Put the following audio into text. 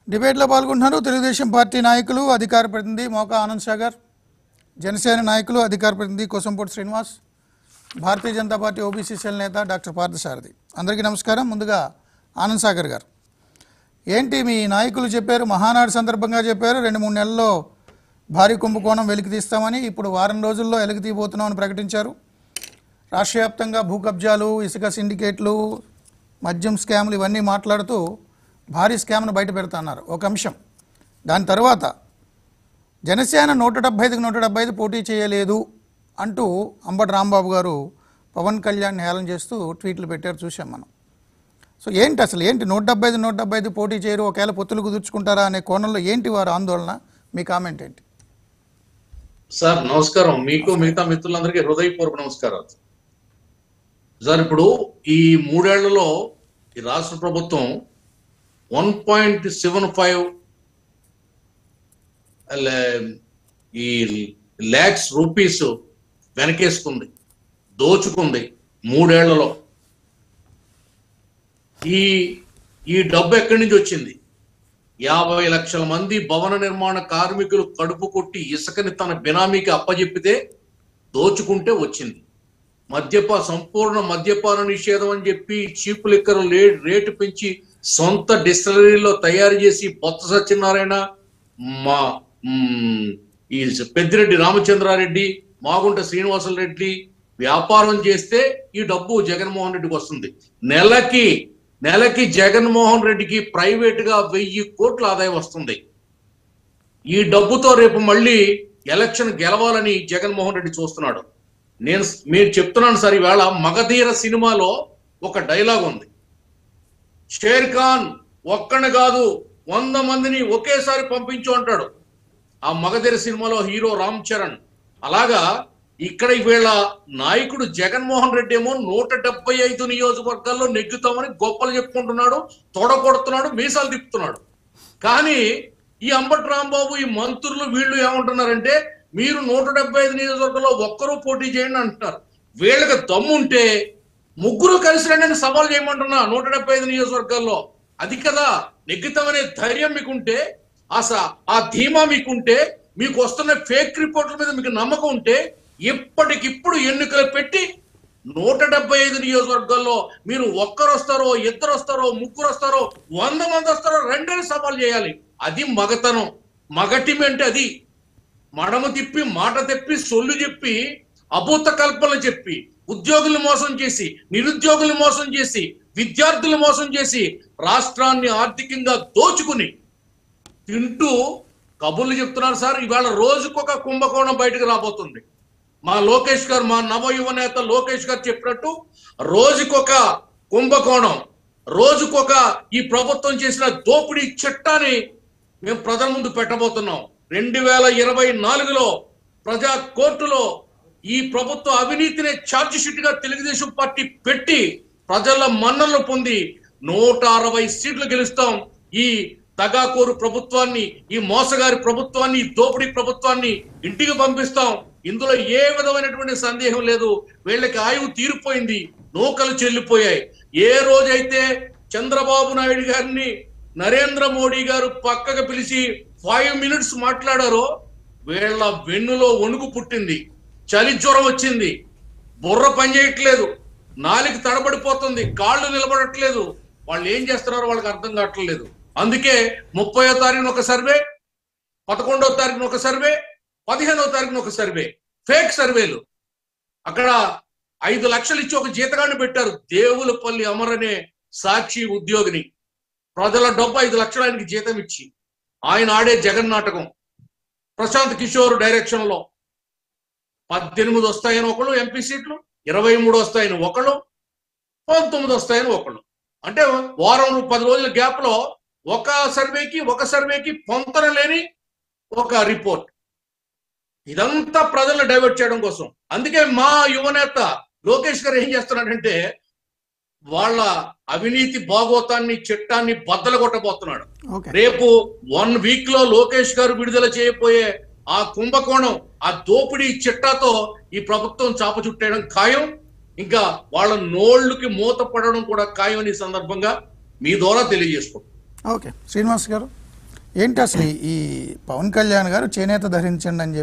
డిబేట్లో పాల్గొంటున్నారు తెలుగుదేశం పార్టీ నాయకులు అధికార ప్రతినిధి మోకా ఆనంద్ సాగర్ జనసేన నాయకులు అధికార ప్రతినిధి Kosampudi Srinivas Bharatiya Janata party OBC cell నేత డాక్టర్ పార్థసారథి అందరికీ నమస్కారం ముందుగా ఆనంద్ సాగర్ గారు ఏంటి మీ నాయకులు చెప్పారు మహానాడు సందర్భంగా చెప్పారు రెండు మూడు నెలల్లో భారీ కుంభకోణం వెలికి తీస్తామని ఇప్పుడు వారం రోజుల్లో వెలికి తీయబోతున్నామని ప్రకటించారు రాష్ట్ర వ్యాప్తంగా భూ కబ్జాలు ఇసుక సిండికేట్లు మద్యం స్కామ్లు ఇవన్నీ మాట్లాడుతూ భారీ స్కామ్ను బయట పెడతాన్నారు ఒక అంశం దాని తర్వాత జనసేన నూట డెబ్బై ఐదుకి నూట డెబ్బై ఐదు పోటీ చేయలేదు అంటూ అంబటి రాంబాబు గారు పవన్ కళ్యాణ్ హేళన చేస్తూ ట్వీట్లు పెట్టారు చూసాం మనం సో ఏంటి అసలు ఏంటి నూట డెబ్బై ఐదు నూట డెబ్బై ఐదు పోటీ చేయరు ఒకవేళ పొత్తులు కుదుర్చుకుంటారా అనే కోణంలో ఏంటి వారి ఆందోళన మీ కామెంట్ ఏంటి సార్ నమస్కారం మీకు మిగతా మిత్రులందరికీ హృదయపూర్వక నమస్కారాలు సార్ ఇప్పుడు ఈ మూడేళ్లలో ఈ రాష్ట్ర ప్రభుత్వం వన్ పాయింట్ సెవెన్ ఫైవ్ ఈ ల్యాక్స్ రూపీస్ వెనకేసుకుంది దోచుకుంది మూడేళ్లలో ఈ ఈ డబ్బు ఎక్కడి నుంచి వచ్చింది యాభై లక్షల మంది భవన నిర్మాణ కార్మికులు కడుపు కొట్టి ఇసుకని తన బినామీకి అప్పజెప్పితే దోచుకుంటే వచ్చింది మద్యపా సంపూర్ణ మద్యపాన నిషేధం అని చెప్పి చీపు లిక్కర్ రేటు పెంచి సొంత డిస్టిలరీలో తయారు చేసి బొత్స సత్యనారాయణ మా మ్, ఈ పెద్దిరెడ్డి రామచంద్రారెడ్డి మాగుంట శ్రీనివాసులు రెడ్డి వ్యాపారం చేస్తే ఈ డబ్బు జగన్మోహన్ రెడ్డికి వస్తుంది నెలకి నెలకి జగన్మోహన్ రెడ్డికి ప్రైవేట్ గా వెయ్యి కోట్ల ఆదాయం వస్తుంది ఈ డబ్బుతో రేపు మళ్ళీ ఎలక్షన్ గెలవాలని జగన్మోహన్ రెడ్డి చూస్తున్నాడు నేను మీరు చెప్తున్నాను సార్ ఈవేళ మగధీర సినిమాలో ఒక డైలాగ్ ఉంది షేర్ ఖాన్ ఒక్కని కాదు వంద మందిని ఒకేసారి పంపించు అంటాడు ఆ మగధీర సినిమాలో హీరో రామ్ చరణ్ అలాగా ఇక్కడ వీళ్ళ నాయకుడు జగన్మోహన్ రెడ్డి ఏమో నూట డెబ్బై ఐదు నియోజకవర్గాల్లో నెగ్గుతామని గొప్పలు చెప్పుకుంటున్నాడు తొడగొడుతున్నాడు మీసాలు తిప్పుతున్నాడు కానీ ఈ అంబటి రాంబాబు ఈ మంత్రులు వీళ్ళు ఏమంటున్నారంటే మీరు నూట డెబ్బై ఐదు నియోజకవర్గంలో ఒక్కరూ పోటీ చేయండి అంటున్నారు వీళ్ళకి దమ్ముంటే ముగ్గురు కలిసి రండి అని సవాల్ చేయమంటున్నా నూట డెబ్బై ఐదు నియోజకవర్గాల్లో అది కదా నెగ్గుతామనే ధైర్యం మీకుంటే ఆశ ఆ ధీమా మీకుంటే మీకు వస్తున్న ఫేక్ రిపోర్ట్ల మీద మీకు నమ్మకం ఉంటే ఇప్పటికిప్పుడు ఎన్నికలు పెట్టి నూట డెబ్బై ఐదు నియోజకవర్గాల్లో మీరు ఒక్కరు వస్తారో ఇద్దరు వస్తారో ముగ్గురు వస్తారో వంద మంది వస్తారో రెండని సవాల్ చేయాలి అది మగతనం మగటిమి అంటే అది మడమ తిప్పి మాట తెప్పి సొల్లు చెప్పి అభూత కల్పనలు చెప్పి ఉద్యోగులు మోసం చేసి నిరుద్యోగులు మోసం చేసి విద్యార్థులు మోసం చేసి రాష్ట్రాన్ని ఆర్థికంగా దోచుకుని తింటూ కబుర్లు చెప్తున్నారు సార్ ఇవాళ రోజుకొక కుంభకోణం బయటకు రాబోతుంది మా లోకేష్ గారు మా నవ యువ నేత లోకేష్ గారు చెప్పినట్టు రోజుకొక కుంభకోణం రోజుకొక ఈ ప్రభుత్వం చేసిన దోపిడీ చట్టాన్ని మేము ప్రజల ముందు పెట్టబోతున్నాం రెండు వేల ఇరవై నాలుగులో ప్రజా కోర్టులో ఈ ప్రభుత్వ అవినీతిని ఛార్జ్ షీట్ గా తెలుగుదేశం పార్టీ పెట్టి ప్రజల మన్ననలు పొంది నూట అరవై సీట్లు గెలుస్తాం ఈ తగాకోరు ప్రభుత్వాన్ని ఈ మోసగారి ప్రభుత్వాన్ని ఈ దోపిడీ ప్రభుత్వాన్ని ఇంటికి పంపిస్తాం ఇందులో ఏ విధమైనటువంటి సందేహం లేదు వీళ్ళకి ఆయువు తీరిపోయింది నూకలు చెల్లిపోయాయి ఏ రోజైతే చంద్రబాబు నాయుడు గారిని నరేంద్ర మోడీ గారు పక్కకు పిలిచి ఫైవ్ మినిట్స్ మాట్లాడారో వీళ్ళ వెన్నులో వణుకు పుట్టింది చలి జ్వరం వచ్చింది బుర్ర పనిచేయట్లేదు నాలిక తడబడిపోతుంది కాళ్ళు నిలబడట్లేదు వాళ్ళు ఏం చేస్తున్నారో వాళ్ళకి అర్థం కావట్లేదు అందుకే ముప్పయో తారీఖున ఒక సర్వే పదకొండవ తారీఖున ఒక సర్వే పదిహేనవ తారీఖున ఒక సర్వే ఫేక్ సర్వేలు అక్కడ ఐదు లక్షలు ఇచ్చి ఒక జీతగాన్ని పెట్టారు దేవులపల్లి అమర్ అనే సాక్షి ఉద్యోగిని ప్రజల డబ్బు ఐదు లక్షలు ఆయనకి జీతం ఇచ్చి ఆయన ఆడే జగన్ నాటకం ప్రశాంత్ కిషోర్ డైరెక్షన్ లో పద్దెనిమిది వస్తాయని ఒకళ్ళు ఎంపీ సీట్లు ఇరవై మూడు వస్తాయని ఒకళ్ళు పంతొమ్మిది వస్తాయని ఒకళ్ళు అంటే వారం పది రోజుల గ్యాప్ లో ఒక సర్వేకి ఒక సర్వేకి పొంతన లేని ఒక రిపోర్ట్ ఇదంతా ప్రజలను డైవర్ట్ చేయడం కోసం అందుకే మా యువనేత లోకేష్ గారు ఏం చేస్తున్నాడంటే వాళ్ళ అవినీతి భాగోతాన్ని చట్టాన్ని బద్దలు కొట్టబోతున్నాడు ఓకే రేపు వన్ వీక్ లో లోకేష్ గారు విడుదల చేయబోయే ఆ కుంభకోణం ఆ దోపిడీ చిట్టాతో ఈ ప్రభుత్వం చాప చుట్టేయడం ఖాయం ఇంకా వాళ్ళ నోళ్ళకి మూత పడడం కూడా ఖాయం అని ఈ సందర్భంగా మీ ద్వారా తెలియజేసుకుంటాం ఓకే శ్రీనివాస్ గారు ఏంటి అసలు ఈ- ఈ పవన్ కళ్యాణ్ గారు చేనేత ధరించండి అని చెప్పి